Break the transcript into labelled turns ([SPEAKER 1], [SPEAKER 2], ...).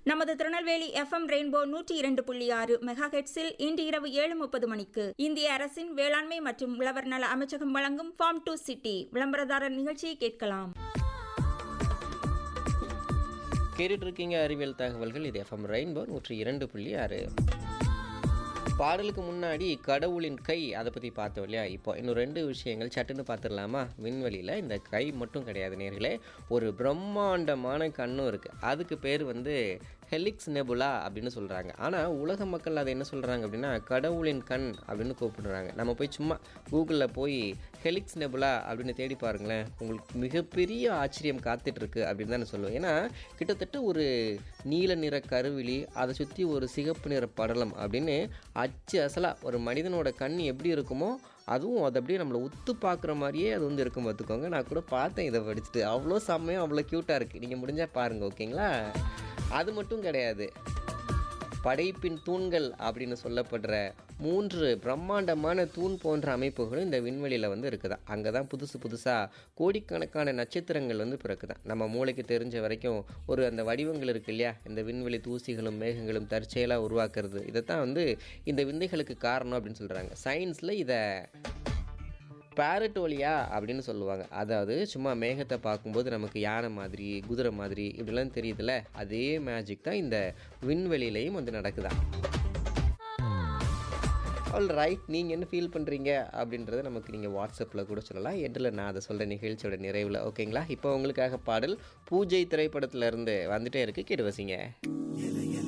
[SPEAKER 1] நமது Tirunelveli FM rainbow நூற்றி இரண்டு புள்ளி ஆறு மெகா ஹெட்ஸில் இன்று இரவு ஏழு முப்பது மணிக்கு இந்திய அரசின் வேளாண்மை மற்றும் உழவர் நல அமைச்சகம் வழங்கும் ஃபார்ம் டு சிட்டி விளம்பரதாரர் நிகழ்ச்சியை கேட்கலாம்
[SPEAKER 2] கேட்டுட்டு இருக்கீங்க அறிவியல் தகவல்கள் இது எஃப்எம் ரெயின்போ நூற்றி இரண்டு புள்ளி ஆறு பாடலுக்கு முன்னாடி கடவுளின் கை அதை பற்றி பார்த்தோம் இல்லையா இப்போ இன்னும் ரெண்டு விஷயங்கள் சட்டுன்னு பார்த்துடலாமா விண்வெளியில் இந்த கை மட்டும் கிடையாது நேர்களே ஒரு பிரம்மாண்டமான கண்ணும் இருக்குது அதுக்கு பேர் வந்து ஹெலிக்ஸ் நெபுலா அப்படின்னு சொல்கிறாங்க ஆனால் உலக மக்கள் அதை என்ன சொல்கிறாங்க அப்படின்னா கடவுளின் கண் அப்படின்னு கூப்பிடுறாங்க நம்ம போய் சும்மா கூகுளில் போய் ஹெலிக்ஸ் நெபுலா அப்படின்னு தேடி பாருங்களேன் உங்களுக்கு மிகப்பெரிய ஆச்சரியம் காத்துட்ருக்கு அப்படின்னு தான் சொல்லுவேன் ஏன்னா கிட்டத்தட்ட ஒரு நீல நிற கருவிழி அதை சுற்றி ஒரு சிகப்பு நிற படலம் அப்படின்னு அச்சு அசலாக ஒரு மனிதனோட கண் எப்படி இருக்குமோ அதுவும் அது அப்படியே நம்மளை உத்து பார்க்குற மாதிரியே அது வந்து இருக்கும் பார்த்துக்கோங்க நான் கூட பார்த்தேன் இதை படிச்சுட்டு அவ்வளோ செம்மையும் அவ்வளோ க்யூட்டாக இருக்குது நீங்கள் முடிஞ்சால் பாருங்கள் ஓகேங்களா அது மட்டும் கிடையாது படைப்பின் தூண்கள் அப்படின்னு சொல்லப்படுற மூன்று பிரம்மாண்டமான தூண் போன்ற அமைப்புகளும் இந்த விண்வெளியில் வந்து இருக்குதா அங்கே தான் புதுசு புதுசாக கோடிக்கணக்கான நட்சத்திரங்கள் வந்து பிறக்குதான் நம்ம மூளைக்கு தெரிஞ்ச வரைக்கும் ஒரு அந்த வடிவங்கள் இருக்கு இல்லையா இந்த விண்வெளி தூசிகளும் மேகங்களும் தற்செயலாக உருவாக்குறது இதைத்தான் வந்து இந்த விந்தைகளுக்கு காரணம் அப்படின்னு சொல்கிறாங்க சயின்ஸில் இதை பேரட்டோலியா அப்படின்னு சொல்லுவாங்க அதாவது சும்மா மேகத்தை பார்க்கும்போது நமக்கு யானை மாதிரி குதிரை மாதிரி இப்படிலாம் தெரியுதுல்ல அதே மேஜிக் தான் இந்த விண்வெளியிலையும் வந்து நடக்குதா ஆல் ரைட் நீங்கள் என்ன ஃபீல் பண்ணுறீங்க அப்படின்றத நமக்கு நீங்கள் வாட்ஸ்அப்பில் கூட சொல்லலாம் எண்டில் நான் அதை சொல்கிற நிகழ்ச்சியோட நிறைவில் ஓகேங்களா இப்போ உங்களுக்காக பாடல் பூஜை திரைப்படத்துல இருந்து வந்துட்டே இருக்கு கேட்டு வசிங்க